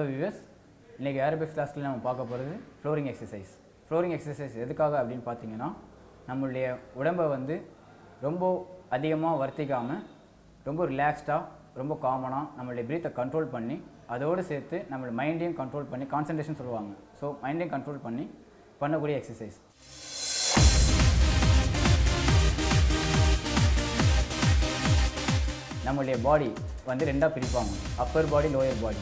viewers இன்றைக்கி aerobics கிளாஸில் நம்ம பார்க்க போகிறது ஃப்ளோரிங் எக்ஸசைஸ் ஃப்ளோரிங் எக்ஸசைஸ் எதுக்காக அப்படின்னு பார்த்தீங்கன்னா நம்மளுடைய உடம்பை வந்து ரொம்ப அதிகமாக வர்த்திக்காமல் ரொம்ப ரிலாக்ஸ்டாக ரொம்ப காமனாக நம்மளுடைய ப்ரீத்தை கண்ட்ரோல் பண்ணி அதோடு சேர்த்து நம்மளோட மைண்டையும் கண்ட்ரோல் பண்ணி கான்சன்ட்ரேஷன் சொல்லுவாங்க ஸோ மைண்டையும் கண்ட்ரோல் பண்ணி பண்ணக்கூடிய எக்ஸசைஸ் நம்மளுடைய பாடி வந்து ரெண்டாக பிரிப்பாங்க upper body lower body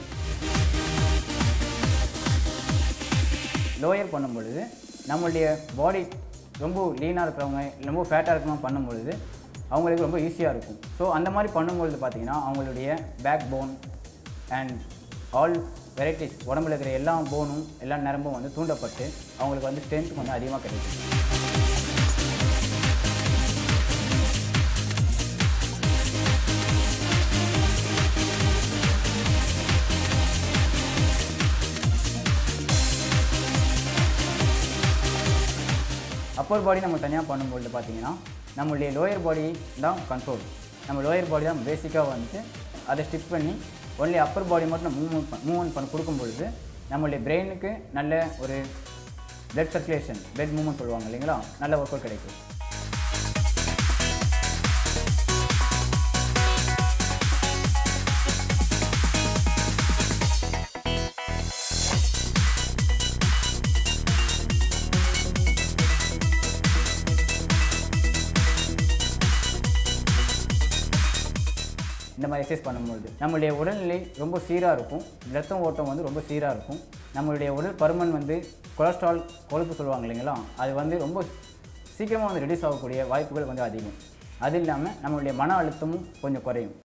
lower பண்ணும் பொழுது நம்மளுடைய பாடி ரொம்ப லீனாக இருக்கிறவங்க ரொம்ப ஃபேட்டாக இருக்கிறவங்க பண்ணும் பொழுது அவங்களுக்கு ரொம்ப ஈஸியாக இருக்கும் ஸோ அந்த மாதிரி பண்ணும்பொழுது பார்த்தீங்கன்னா அவங்களுடைய backbone and all varieties உடம்புல இருக்கிற எல்லா போனும் எல்லா நரம்பும் வந்து தூண்டப்பட்டு அவங்களுக்கு வந்து ஸ்ட்ரென்த் கொஞ்சம் அதிகமாக கிடைக்கும் அப்பர் பாடி நம்ம தனியாக பண்ணும்பொழுது பார்த்தீங்கன்னா நம்மளுடைய லோயர் பாடி தான் கண்ட்ரோல் நம்ம லோயர் பாடி தான் பேசிக்காக வந்துட்டு அதை ஸ்டிப் பண்ணி ஒன்லி அப்பர் பாடி மட்டும் நம்ம மூவ்மெண்ட் மூவ்மெண்ட் பண்ண கொடுக்கும் பொழுது நம்மளுடைய பிரெயினுக்கு நல்ல ஒரு பிளட் சர்க்குலேஷன் பிளட் மூவ்மெண்ட் சொல்லுவாங்க இல்லைங்களா நல்ல ஒர்க் அவுட் கிடைக்கும் இந்த மாதிரி எக்ஸசைஸ் பண்ணும்பொழுது நம்மளுடைய உடல்நிலை ரொம்ப சீராக இருக்கும் ரத்தம் ஓட்டம் வந்து ரொம்ப சீராக இருக்கும் நம்மளுடைய உடல் பருமன் வந்து கொலஸ்ட்ரால் கொழுப்பு சொல்லுவாங்க இல்லைங்களா அது வந்து ரொம்ப சீக்கிரமாக வந்து ரெடியூஸ் ஆகக்கூடிய வாய்ப்புகள் வந்து அதிகம் அது இல்லாமல் நம்மளுடைய மன அழுத்தமும் கொஞ்சம் குறையும்